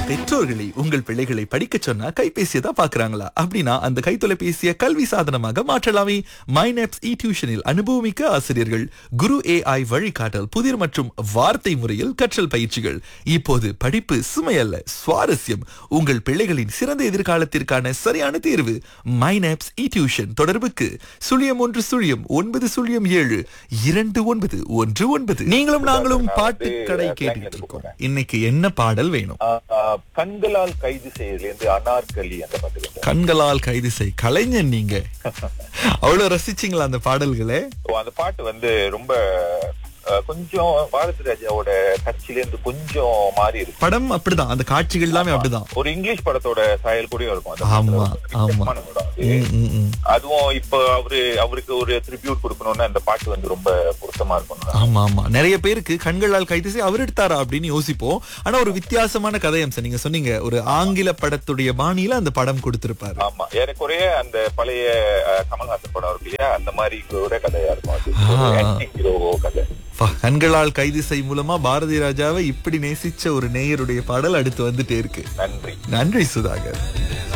பெற்றோர்களை உங்கள் பிள்ளைகளை படிக்க சொன்னா கைபேசியை தான் பாக்குறாங்களா அப்படின்னா அந்த கைத்தொலைபேசியை கல்வி சாதனமாக மாற்றலாமே மைனப்ஸ் இ டியூஷனில் அனுபவமிக்க ஆசிரியர்கள் குரு ஏஐ வழிகாட்டல் புதிர் மற்றும் வார்த்தை முறையில் கற்றல் பயிற்சிகள் இப்போது படிப்பு சுமையல்ல சுவாரஸ்யம் உங்கள் பிள்ளைகளின் சிறந்த எதிர்காலத்திற்கான சரியான தேர்வு மைனப்ஸ் இ டியூஷன் தொடர்புக்கு சுழியம் ஒன்று சுழியம் ஒன்பது சுழியம் ஏழு இரண்டு ஒன்பது ஒன்று ஒன்பது நீங்களும் நாங்களும் பாட்டு கடை கேட்டுட்டு இருக்கோம் இன்னைக்கு என்ன பாடல் வேணும் ஆ, ஆ, கண்களால் கைது செய்யறதுலேருந்து அனார்கலி அந்த பாட்டு கேட்டேன். கண்களால் கைது செய் கலைஞன் நீங்க அவ்வளவு ரசிச்சீங்களா அந்த பாடல்களே ஓ, அந்த பாட்டு வந்து ரொம்ப ஆ, கொஞ்சம் பாரதி ராஜாவோட கட்சியில இருந்து கொஞ்சம் மாறி இருக்கு படம் அப்படிதான் அந்த காட்சிகள் எல்லாமே அப்படிதான் ஒரு இங்கிலீஷ் படத்தோட சாயல் கூடயும் இருக்கும் அந்த ஆமா, படத்துல. ஆமா. வித்தியாசமான படம் அது. ம், ம், ம். அதுவும் இப்ப அவரு அவருக்கு ஒரு ட்ரிபியூட் கொடுக்கணும்னு அந்த பாட்டு வந்து ரொம்ப பொருத்தமா இருக்கும் ஆமா ஆமா நிறைய பேருக்கு கண்களால் கைது செய் அவர் எடுத்தாரா அப்படின்னு யோசிப்போம் ஆனா ஒரு வித்தியாசமான கதையம்சம் நீங்க சொன்னீங்க ஒரு ஆங்கில படத்துடைய பாணியில அந்த படம் கொடுத்திருப்பாரு ஆமா ஏறக்குறைய அந்த பழைய அஹ், கமல்ஹாசன் படம் இருக்கு இல்லையா அந்த மாதிரி ஒரே கதையா இருக்கும் அது ஆ. ஆன்டி ஹீரோ கதை பா, கண்களால் கைது செய் மூலமா பாரதி ராஜாவை இப்படி நேசிச்ச ஒரு நேயருடைய பாடல் அடுத்து வந்துட்டே இருக்கு நன்றி நன்றி சுதாகர்